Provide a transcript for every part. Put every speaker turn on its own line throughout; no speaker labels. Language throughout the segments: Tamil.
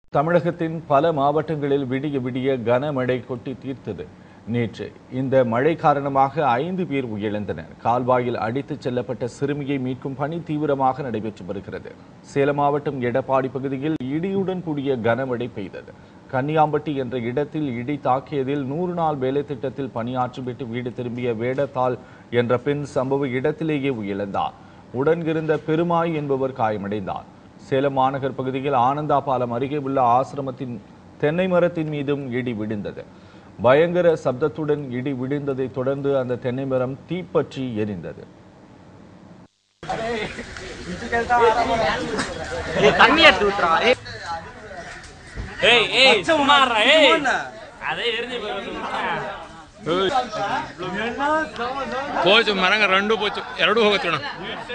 தமிழகத்தின் பல மாவட்டங்களில் விடிய விடிய கனமழை கொட்டி தீர்த்தது நேற்று இந்த மழை காரணமாக ஐந்து பேர் உயிரிழந்தனர் கால்வாயில் அடித்துச் செல்லப்பட்ட சிறுமியை மீட்கும் பணி தீவிரமாக நடைபெற்று வருகிறது சேலம் மாவட்டம் எடப்பாடி பகுதியில் இடியுடன் கூடிய கனமழை பெய்தது கன்னியாம்பட்டி என்ற இடத்தில் இடி தாக்கியதில் நூறு நாள் வேலை திட்டத்தில் பணியாற்றிவிட்டு வீடு திரும்பிய வேடத்தால் என்ற பெண் சம்பவ இடத்திலேயே உயிரிழந்தார் உடன் இருந்த பெருமாய் என்பவர் காயமடைந்தார் சேலம் மாநகர் பகுதியில் ஆனந்தா பாலம் அருகே உள்ள ஆசிரமத்தின் தென்னை மரத்தின் மீதும் இடி விழுந்தது பயங்கர சப்தத்துடன் இடி விழுந்ததை தொடர்ந்து அந்த தென்னை மரம் தீப்பற்றி எரிந்தது
தண்ணி எடுத்து விட்டுறா
ಏಯ್ ಏಯ್ ಸುಮಾರ ಏಯ್ ಅದೇ ಎರಿഞ്ഞു
పోచు మరంగా రెండు పోచు ಎರಡು ಹೋಗುತ್ತೆ ಅಣ್ಣ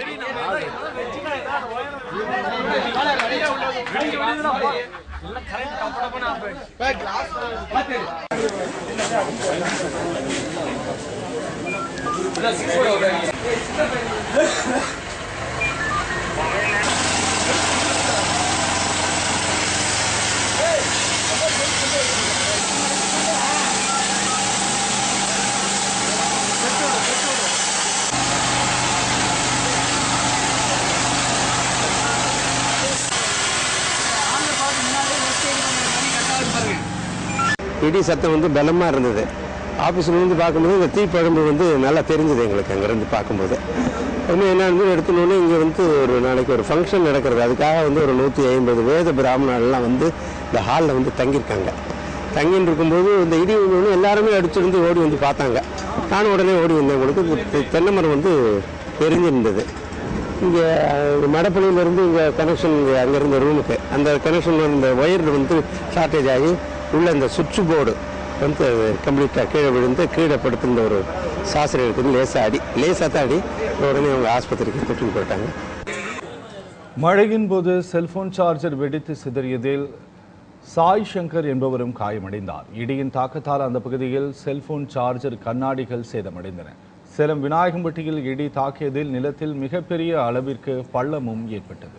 இடி சத்தம் வந்து பலமாக இருந்தது ஆஃபீஸில் இருந்து பார்க்கும்போது இந்த தீப்பழம்பு வந்து நல்லா தெரிஞ்சது எங்களுக்கு அங்கேருந்து பார்க்கும்போது இன்னும் என்ன வந்து எடுத்துனோடனே இங்கே வந்து ஒரு நாளைக்கு ஒரு ஃபங்க்ஷன் நடக்கிறது அதுக்காக வந்து ஒரு நூற்றி ஐம்பது வேத பிராமணர்லாம் வந்து இந்த ஹாலில் வந்து தங்கியிருக்காங்க தங்கின்னு இருக்கும்போது இந்த இடி விழுந்தோடனே எல்லாருமே அடிச்சிருந்து ஓடி வந்து பார்த்தாங்க நானும் உடனே ஓடி வந்தேன் உங்களுக்கு தெ- தென்னை மரம் வந்து தெரிஞ்சிருந்தது இங்கே மடப்பள்ளியிலேருந்து இங்கே கனெக்ஷன் அங்கேருந்த ரூமுக்கு அந்த கனெக்ஷன் இந்த ஒயர் வந்து ஷார்ட்டேஜ் ஆகி உள்ள இந்த சுவிட்ச் போர்டு வந்து கம்ப்ளீட்டாக கீழே விழுந்து கீழே படுத்திருந்த ஒரு சாஸ்திரம் லேசாக அடி லேசாக தான் அடி உடனே அவங்க ஆஸ்பத்திரிக்கு கூட்டிட்டு போயிட்டாங்க
மழையின் போது செல்போன் சார்ஜர் வெடித்து சிதறியதில் சாய் சங்கர் என்பவரும் காயமடைந்தார் இடியின் தாக்கத்தால் அந்த பகுதியில் செல்போன் சார்ஜர் கண்ணாடிகள் சேதமடைந்தன சேலம் விநாயகம்பட்டியில் இடி தாக்கியதில் நிலத்தில் மிகப்பெரிய அளவிற்கு பள்ளமும் ஏற்பட்டது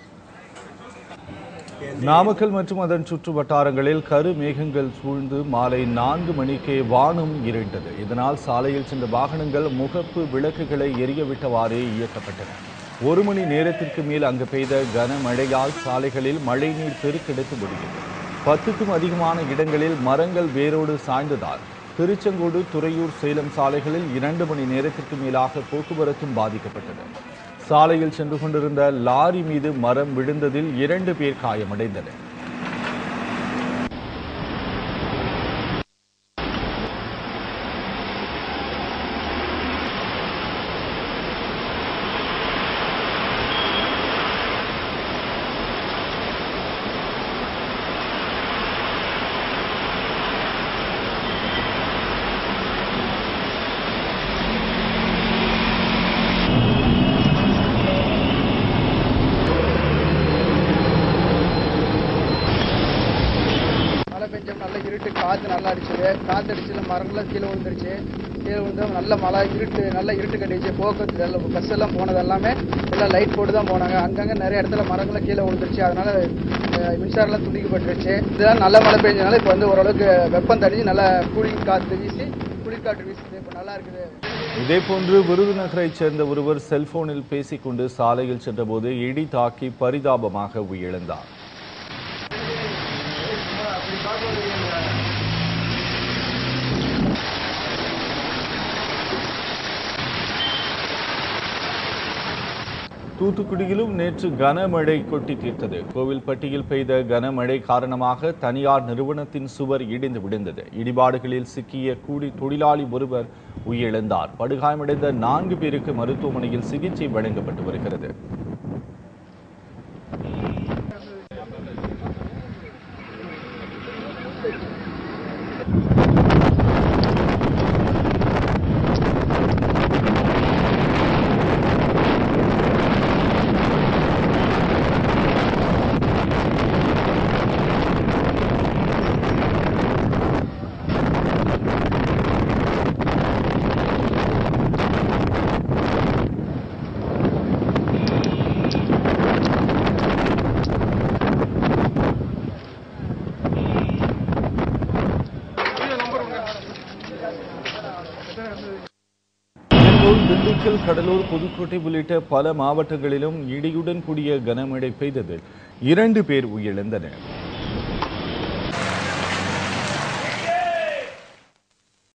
நாமக்கல் மற்றும் அதன் சுற்று வட்டாரங்களில் கரு மேகங்கள் சூழ்ந்து மாலை நான்கு மணிக்கே வானம் இருண்டது இதனால் சாலையில் சென்ற வாகனங்கள் முகப்பு விளக்குகளை எரியவிட்டவாறே இயக்கப்பட்டன ஒரு மணி நேரத்திற்கு மேல் அங்கு பெய்த கனமழையால் சாலைகளில் மழைநீர் பெருக்கெடுத்து விடுகிறது பத்துக்கும் அதிகமான இடங்களில் மரங்கள் வேரோடு சாய்ந்ததால் திருச்செங்கோடு துறையூர் சேலம் சாலைகளில் இரண்டு மணி நேரத்திற்கு மேலாக போக்குவரத்தும் பாதிக்கப்பட்டது சாலையில் சென்று கொண்டிருந்த லாரி மீது மரம் விழுந்ததில் இரண்டு பேர் காயமடைந்தனர்
மழை பெஞ்சோம் நல்ல இருட்டு காற்று நல்லா அடிச்சது காற்று அடிச்சதுல மரங்கள்லாம் கீழே விழுந்துருச்சு கீழே விழுந்தா நல்ல மழை இருட்டு நல்ல இருட்டு கட்டிச்சு போக்குவரத்து எல்லாம் பஸ் எல்லாம் போனது எல்லாமே எல்லாம் லைட் போட்டு தான் போனாங்க அங்கங்கே நிறைய இடத்துல மரங்கள்லாம் கீழே விழுந்துருச்சு அதனால அஹ், மின்சாரம்லாம் துண்டிக்கப்பட்டுருச்சு இதெல்லாம் நல்ல மழை பெஞ்சதுனால இப்போ வந்து ஓரளவுக்கு வெப்பம் தடிஞ்சு நல்லா கூலிங் காற்று வீசி குளிர்காற்று வீசுது இப்போ நல்லா இருக்குது
இதேபோன்று விருதுநகரைச் சேர்ந்த ஒருவர் செல்போனில் பேசிக்கொண்டு சாலையில் சென்றபோது இடி தாக்கி பரிதாபமாக உயிரிழந்தார் தூத்துக்குடியிலும் நேற்று கனமழை கொட்டி தீர்த்தது கோவில்பட்டியில் பெய்த கனமழை காரணமாக தனியார் நிறுவனத்தின் சுவர் இடிந்து விழுந்தது இடிபாடுகளில் சிக்கிய கூலி தொழிலாளி ஒருவர் உயிரிழந்தார் படுகாயமடைந்த நான்கு பேருக்கு மருத்துவமனையில் சிகிச்சை வழங்கப்பட்டு வருகிறது திண்டுக்கல் கடலூர் புதுக்கோட்டை உள்ளிட்ட பல மாவட்டங்களிலும் இடியுடன் கூடிய கனமழை பெய்ததில் இரண்டு பேர் உயிரிழந்தனர்